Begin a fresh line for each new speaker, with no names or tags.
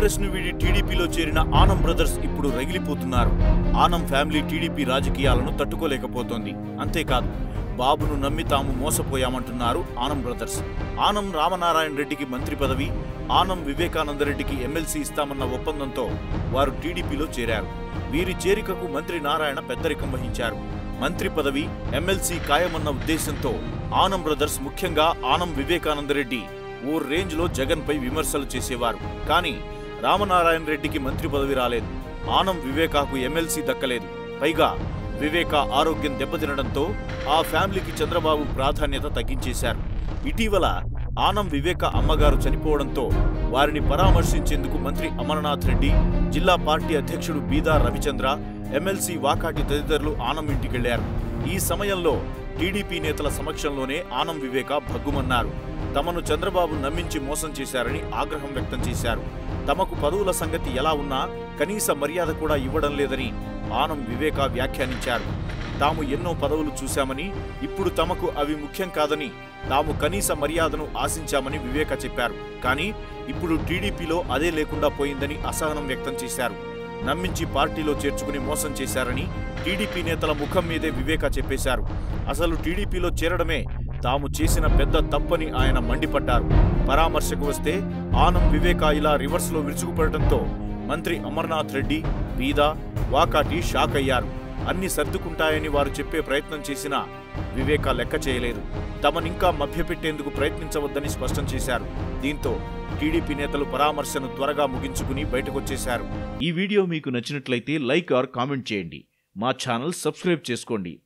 కాంగ్రెస్ ను వీడి టీడీపీలో చేరిన ఆనం బ్రదర్స్ ఇప్పుడు రగిలిపోతున్నారు ఆనం ఫ్యామిలీ టీడీపీ రాజకీయాలను తట్టుకోలేకపోతోంది అంతేకాదు బాబును నమ్మి తాము మోసపోయామంటున్నారు ఆనం బ్రదర్స్ ఆనం రామనారాయణ రెడ్డికి మంత్రి పదవి ఆనం వివేకానంద రెడ్డికి ఎమ్మెల్సీ ఇస్తామన్న ఒప్పందంతో వారు టీడీపీలో చేరారు వీరి చేరికకు మంత్రి నారాయణ పెద్దరికం వహించారు మంత్రి పదవి ఎమ్మెల్సీ ఖాయమన్న ఉద్దేశంతో ఆనం బ్రదర్స్ ముఖ్యంగా ఆనం వివేకానంద రెడ్డి ఓ రేంజ్లో జగన్పై విమర్శలు చేసేవారు కానీ రామనారాయణ రెడ్డికి మంత్రి పదవి రాలేదు ఆనం వివేకాకు ఎమ్మెల్సీ దక్కలేదు పైగా వివేక ఆరోగ్యం దెబ్బతినడంతో ఆ ఫ్యామిలీకి చంద్రబాబు ప్రాధాన్యత తగ్గించేశారు ఇటీవల ఆనం వివేక అమ్మగారు చనిపోవడంతో వారిని పరామర్శించేందుకు మంత్రి అమర్నాథ్ రెడ్డి జిల్లా పార్టీ అధ్యక్షుడు బీదా రవిచంద్ర ఎమ్మెల్సీ వాకాటి తదితరులు ఆనం ఇంటికెళ్లారు ఈ సమయంలో టీడీపీ నేతల సమక్షంలోనే ఆనం వివేక భగ్గుమన్నారు తమను చంద్రబాబు నమ్మించి మోసం చేశారని ఆగ్రహం వ్యక్తం చేశారు తమకు పదవుల సంగతి ఎలా ఉన్నా కనీస మర్యాద కూడా ఇవ్వడం లేదని ఆనం వివేక వ్యాఖ్యానించారు తాము ఎన్నో పదవులు చూశామని ఇప్పుడు తమకు అవి ముఖ్యం కాదని తాము కనీస మర్యాదను ఆశించామని వివేక చెప్పారు కానీ ఇప్పుడు టీడీపీలో అదే లేకుండా పోయిందని అసహనం వ్యక్తం చేశారు నమ్మించి పార్టీలో చేర్చుకుని మోసం చేశారని టీడీపీ నేతల ముఖం మీదే వివేక చెప్పేశారు అసలు టీడీపీలో చేరడమే తాము చేసిన పెద్ద తప్పని ఆయన మండిపడ్డారు పరామర్శకు వస్తే ఆనం వివేక ఇలా రివర్స్లో విరుచుకుపడటంతో మంత్రి అమర్నాథ్ రెడ్డి బీదా వాకాటి షాక్ అయ్యారు అన్ని సర్దుకుంటాయని వారు చెప్పే ప్రయత్నం చేసినా వివేక లెక్క చేయలేదు తమనింకా మభ్యపెట్టేందుకు ప్రయత్నించవద్దని స్పష్టం చేశారు దీంతో టీడీపీ నేతలు పరామర్శను త్వరగా ముగించుకుని బయటకొచ్చేశారు ఈ వీడియో మీకు నచ్చినట్లయితే లైక్ ఆర్ కామెంట్ చేయండి మా ఛానల్ సబ్స్క్రైబ్ చేసుకోండి